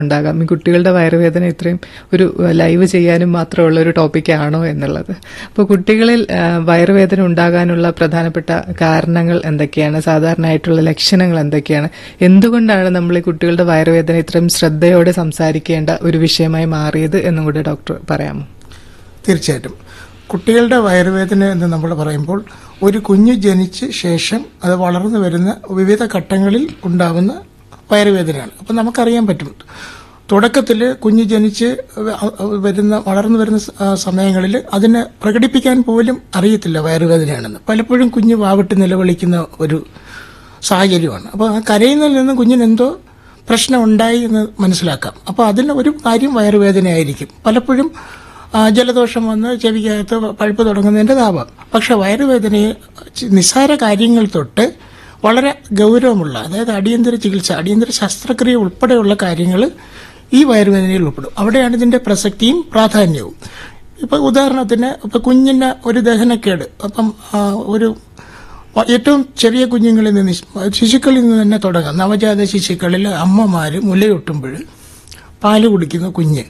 ഉണ്ടാകാം ഈ കുട്ടികളുടെ വയറുവേദന ഇത്രയും ഒരു ലൈവ് ചെയ്യാനും മാത്രമുള്ള ഒരു ടോപ്പിക്കാണോ എന്നുള്ളത് അപ്പോൾ കുട്ടികളിൽ ആ, വയറുവേദന ഉണ്ടാകാനുള്ള പ്രധാനപ്പെട്ട കാരണങ്ങൾ എന്തൊക്കെയാണ് സാധാരണയായിട്ടുള്ള ലക്ഷണങ്ങൾ എന്തൊക്കെയാണ് എന്തുകൊണ്ടാണ് നമ്മൾ ഈ കുട്ടികളുടെ വയറുവേദന ഇത്രയും ശ്രദ്ധയോടെ സംസാരിക്കേണ്ട ഒരു വിഷയമായി മാറിയത് എന്നും കൂടി ഡോക്ടർ പറയാമോ തീർച്ചയായിട്ടും കുട്ടികളുടെ വയറുവേദന എന്ന് നമ്മൾ പറയുമ്പോൾ ഒരു കുഞ്ഞ് ജനിച്ച് ശേഷം അത് വളർന്നു വരുന്ന വിവിധ ഘട്ടങ്ങളിൽ ഉണ്ടാവുന്ന വയറുവേദനയാണ് അപ്പം നമുക്കറിയാൻ പറ്റും തുടക്കത്തിൽ കുഞ്ഞ് ജനിച്ച് വ- വരുന്ന വളർന്നു വരുന്ന സ- ആ സമയങ്ങളിൽ അതിനെ പ്രകടിപ്പിക്കാൻ പോലും അറിയത്തില്ല വയറുവേദനയാണെന്ന് പലപ്പോഴും കുഞ്ഞ് വാവിട്ട് നിലവിളിക്കുന്ന ഒരു സാഹചര്യമാണ് അപ്പോൾ ആ കരയുന്നതിൽ നിന്ന് കുഞ്ഞിന് എന്തോ പ്രശ്നം ഉണ്ടായി എന്ന് മനസ്സിലാക്കാം അപ്പോൾ അതിന് ഒരു കാര്യം വയറുവേദനയായിരിക്കും പലപ്പോഴും ആ, ജലദോഷം വന്ന് ചെവിക്കകത്ത് പഴുപ്പ് തുടങ്ങുന്നതിൻ്റെ താപം പക്ഷെ വയറുവേദനയെ ചി- നിസ്സാര കാര്യങ്ങൾ തൊട്ട് വളരെ ഗൗരവമുള്ള അതായത് അടിയന്തര ചികിത്സ അടിയന്തര ശസ്ത്രക്രിയ ഉൾപ്പെടെയുള്ള കാര്യങ്ങൾ ഈ വയറുവേദനയിൽ ഉൾപ്പെടും അവിടെയാണ് ഇതിൻ്റെ പ്രസക്തിയും പ്രാധാന്യവും ഇപ്പൊ ഉദാഹരണത്തിന് ഇപ്പൊ കുഞ്ഞിന് ഒരു ദഹനക്കേട് അപ്പം ആ, ഒരു വ- ഏറ്റവും ചെറിയ കുഞ്ഞുങ്ങളിൽ നിന്ന് ശി- ശിശുക്കളിൽ നിന്ന് തന്നെ തുടങ്ങാം നവജാത ശിശുക്കളിൽ അമ്മമാര് മുലയൂട്ടുമ്പോൾ പാല് കുടിക്കുന്ന കുഞ്ഞ്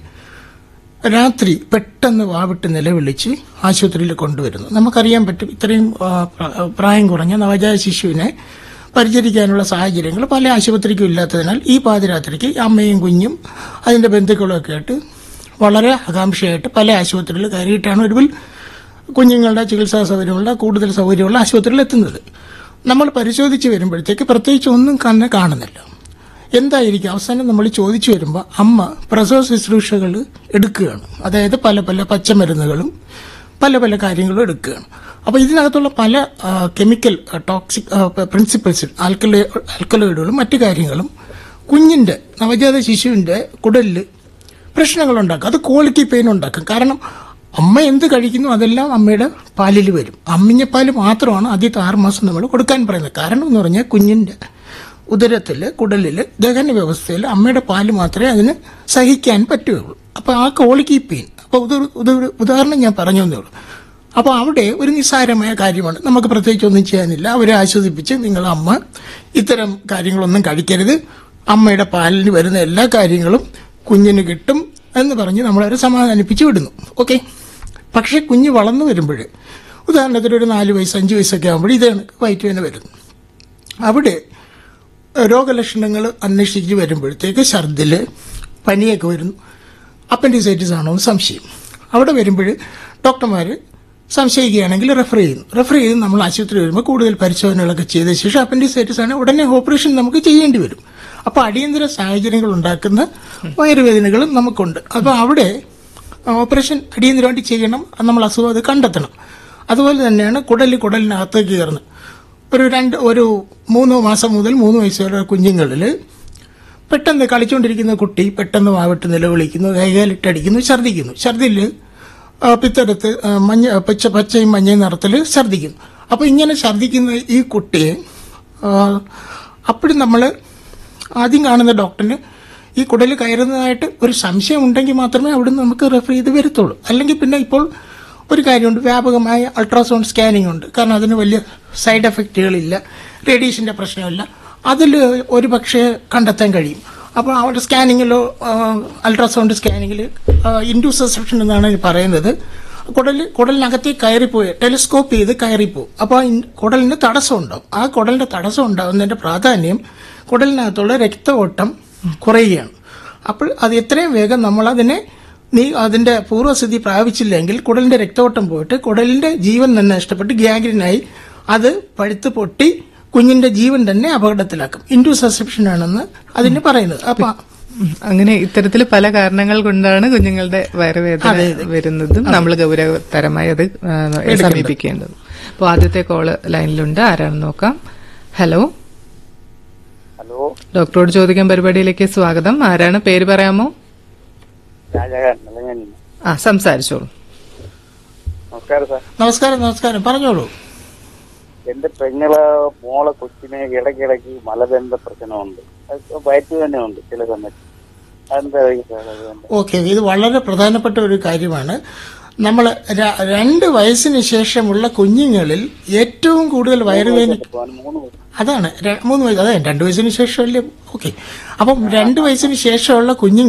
രാത്രി പെട്ടെന്ന് വാവിട്ട് നിലവിളിച്ച് ആശുപത്രിയിൽ കൊണ്ടുവരുന്നു നമുക്കറിയാൻ പറ്റും ഇത്രയും ആ, പ്ര- പ്രായം കുറഞ്ഞ നവജാത ശിശുവിനെ പരിചരിക്കാനുള്ള സാഹചര്യങ്ങൾ പല ആശുപത്രിക്കും ഇല്ലാത്തതിനാൽ ഈ പാതിരാത്രിക്ക് അമ്മയും കുഞ്ഞും അതിന്റെ ബന്ധുക്കളും ഒക്കെ ആയിട്ട് വളരെ ആകാംക്ഷയായിട്ട് പല ആശുപത്രിയിൽ കയറിയിട്ടാണ് ഒടുവിൽ കുഞ്ഞുങ്ങളുടെ ചികിത്സാ സൗകര്യമുള്ള കൂടുതൽ സൗകര്യമുള്ള ആശുപത്രിയിൽ എത്തുന്നത് നമ്മൾ പരിശോധിച്ച് വരുമ്പോഴത്തേക്ക് പ്രത്യേകിച്ച് ഒന്നും തന്നെ കാണുന്നില്ല എന്തായിരിക്കും അവസാനം നമ്മൾ ചോദിച്ചു വരുമ്പോൾ അമ്മ പ്രസവ ശുശ്രൂഷകൾ എടുക്കുകയാണ് അതായത് പല പല പച്ചമരുന്നുകളും പല പല കാര്യങ്ങളും എടുക്കുകയാണ് അപ്പോൾ ഇതിനകത്തുള്ള പല കെമിക്കൽ ടോക്സിക് പ്രിൻസിപ്പിൾസ് ആൽക്കലോ ആൽക്കലോയിഡുകളും മറ്റു കാര്യങ്ങളും കുഞ്ഞിന്റെ നവജാത ശിശുവിന്റെ കുടലിൽ പ്രശ്നങ്ങൾ ഉണ്ടാക്കും അത് ക്വാളിറ്റി പെയിൻ ഉണ്ടാക്കും കാരണം അമ്മ എന്ത് കഴിക്കുന്നു അതെല്ലാം അമ്മയുടെ പാലിൽ വരും അമ്മിഞ്ഞപ്പാല് മാത്രമാണ് ആദ്യത്തെ ആറ് മാസം നമ്മൾ കൊടുക്കാൻ പറയുന്നത് കാരണം എന്ന് പറഞ്ഞാൽ കുഞ്ഞിന്റെ ഉദരത്തിൽ കുടലിൽ ദഹന വ്യവസ്ഥയിൽ അമ്മയുടെ പാല് മാത്രമേ അതിന് സഹിക്കാൻ പറ്റുകയുള്ളൂ അപ്പോൾ ആ ക്വാളിറ്റി പെയിൻ അപ്പോൾ ഇത് ഇതൊരു ഉദാഹരണം ഞാൻ പറഞ്ഞു തന്നേ ഉള്ളൂ അപ്പോൾ അവിടെ ഒരു നിസ്സാരമായ കാര്യമാണ് നമുക്ക് പ്രത്യേകിച്ച് ഒന്നും ചെയ്യാനില്ല അവരെ ആശ്വസിപ്പിച്ച് നിങ്ങൾ അമ്മ ഇത്തരം കാര്യങ്ങളൊന്നും കഴിക്കരുത് അമ്മയുടെ പാലിന് വരുന്ന എല്ലാ കാര്യങ്ങളും കുഞ്ഞിന് കിട്ടും എന്ന് പറഞ്ഞ് നമ്മളവരെ സമാധാനിപ്പിച്ച് വിടുന്നു ഓക്കെ പക്ഷേ കുഞ്ഞ് വളർന്നു വരുമ്പോൾ ഉദാഹരണത്തിന് ഒരു നാല് വയസ്സ് അഞ്ച് വയസ്സൊക്കെ ആകുമ്പോൾ ഇതാണ് വയറ്റുവേന വരുന്നു അവിടെ രോഗലക്ഷണങ്ങൾ അന്വേഷിച്ച് വരുമ്പോഴത്തേക്ക് ഛർദില് പനിയൊക്കെ വരുന്നു അപ്പൻഡിസൈറ്റിസ് ആണോ എന്ന് സംശയം അവിടെ വരുമ്പോൾ ഡോക്ടർമാർ സംശയിക്കുകയാണെങ്കിൽ റെഫർ ചെയ്യുന്നു റെഫർ ചെയ്ത് നമ്മൾ ആശുപത്രി വരുമ്പോൾ കൂടുതൽ പരിശോധനകളൊക്കെ ചെയ്ത ശേഷം അപ്പൻഡിസൈറ്റിസ് ആണ് ഉടനെ ഓപ്പറേഷൻ നമുക്ക് ചെയ്യേണ്ടി വരും അപ്പോൾ അടിയന്തര സാഹചര്യങ്ങൾ ഉണ്ടാക്കുന്ന വയറുവേദനകളും നമുക്കുണ്ട് അപ്പോൾ അവിടെ ഓപ്പറേഷൻ അടിയന്തരമായിട്ട് ചെയ്യണം അത് നമ്മൾ അസുഖം അത് കണ്ടെത്തണം അതുപോലെ തന്നെയാണ് കുടല് കുടലിനകത്തേക്ക് കയറുന്നത് ഒരു രണ്ട് ഒരു മൂന്ന് മാസം മുതൽ മൂന്ന് വയസ്സ് വരെ കുഞ്ഞുങ്ങളിൽ പെട്ടെന്ന് കളിച്ചുകൊണ്ടിരിക്കുന്ന കുട്ടി പെട്ടെന്ന് വാവിട്ട് നിലവിളിക്കുന്നു കൈകാലിട്ടടിക്കുന്നു ഛർദ്ദിക്കുന്നു ഛർദിൽ പിത്തരത്ത് ആ, മഞ്ഞ പച്ച പച്ചയും മഞ്ഞയും നിറത്തിൽ ഛർദ്ദിക്കുന്നു അപ്പോൾ ഇങ്ങനെ ഛർദ്ദിക്കുന്ന ഈ കുട്ടിയെ അപ്പോഴും നമ്മൾ ആദ്യം കാണുന്ന ഡോക്ടറിന് ഈ കുടൽ കയറുന്നതായിട്ട് ഒരു സംശയം ഉണ്ടെങ്കിൽ മാത്രമേ അവിടുന്ന് നമുക്ക് റെഫർ ചെയ്ത് വരത്തുള്ളൂ അല്ലെങ്കിൽ പിന്നെ ഇപ്പോൾ ഒരു കാര്യമുണ്ട് വ്യാപകമായ അൾട്രാസൗണ്ട് സ്കാനിംഗ് ഉണ്ട് കാരണം അതിന് വലിയ സൈഡ് എഫക്റ്റുകളില്ല റേഡിയേഷന്റെ പ്രശ്നമില്ല അതിൽ ഒരു പക്ഷേ കണ്ടെത്താൻ കഴിയും അപ്പോൾ അവിടെ സ്കാനിങ്ങിലോ അൾട്രാസൗണ്ട് സ്കാനിങ്ങിൽ ഇൻഡ്യൂസെപ്ഷൻ എന്നാണ് ഈ പറയുന്നത് കുടൽ കുടലിനകത്തേക്ക് കയറിപ്പോയി ടെലിസ്കോപ്പ് ചെയ്ത് കയറിപ്പോവും അപ്പോൾ ആ ഇൻ- കുടലിന് തടസ്സം ഉണ്ടാവും ആ കുടലിന്റെ തടസ്സം ഉണ്ടാകുന്നതിന്റെ പ്രാധാന്യം കുടലിനകത്തുള്ള രക്തഓട്ടം കുറയുകയാണ് അപ്പോൾ അത് എത്രയും വേഗം നമ്മൾ അതിനെ നീ അതിന്റെ പൂർവ്വസ്ഥിതി പ്രാപിച്ചില്ലെങ്കിൽ കുടലിന്റെ രക്തഓട്ടം പോയിട്ട് കുടലിന്റെ ജീവൻ തന്നെ നഷ്ടപ്പെട്ട് ഗ്യാഗ്രിനായി അത് പഴുത്ത് പൊട്ടി കുഞ്ഞിന്റെ ജീവൻ തന്നെ അപകടത്തിലാക്കും ഇൻഡ്യൂസെപ്ഷൻ ആണെന്ന് അതിന് പറയുന്നത് അപ്പൊ ഉം. അങ്ങനെ ഇത്തരത്തിൽ പല കാരണങ്ങൾ കൊണ്ടാണ് കുഞ്ഞുങ്ങളുടെ വയറുവേദന വരുന്നതും നമ്മൾ ഗൗരവതരമായി അത് ആ, സമീപിക്കേണ്ടത് അപ്പോൾ ആദ്യത്തെ കോള് ലൈനിലുണ്ട് ആരാണെന്ന് നോക്കാം ഹലോ ഹലോ ഡോക്ടറോട് ചോദിക്കാൻ പരിപാടിയിലേക്ക് സ്വാഗതം ആരാണ് പേര് പറയാമോ രാജാകാരൻ നിലങ്ങാനി ആ സംസാരിച്ചോളൂ നമസ്കാരം സാർ നമസ്കാരം നമസ്കാരം പറഞ്ഞോളൂ എന്റെ പെങ്ങള് മോളെ കൊച്ചിനെ ഇടയ്ക്കിടയ്ക്ക് മലബന്ധ പ്രശ്നമുണ്ട് അത് വയറ്റ് തന്നെ ഉണ്ട് ചില സമയത്ത് അതെന്താ സാർ അതുകൊണ്ട് ഓക്കെ ഇത് വളരെ പ്രധാനപ്പെട്ട ഒരു കാര്യമാണ് നമ്മൾ രണ്ട് വയസ്സിന് ശേഷമുള്ള കുഞ്ഞുങ്ങളിൽ ഏറ്റവും കൂടുതൽ വയറുവേദന അവന് മൂന്ന് വയസ്സ്. അതാണ് ര- മൂന്ന് വയസ്സ് അതെ രണ്ട് വയസ്സിന് ശേഷമല്ലേ ഓക്കെ അപ്പം രണ്ട് വയസ്സിന് ശേഷമുള്ള കുഞ്ഞുങ്ങൾ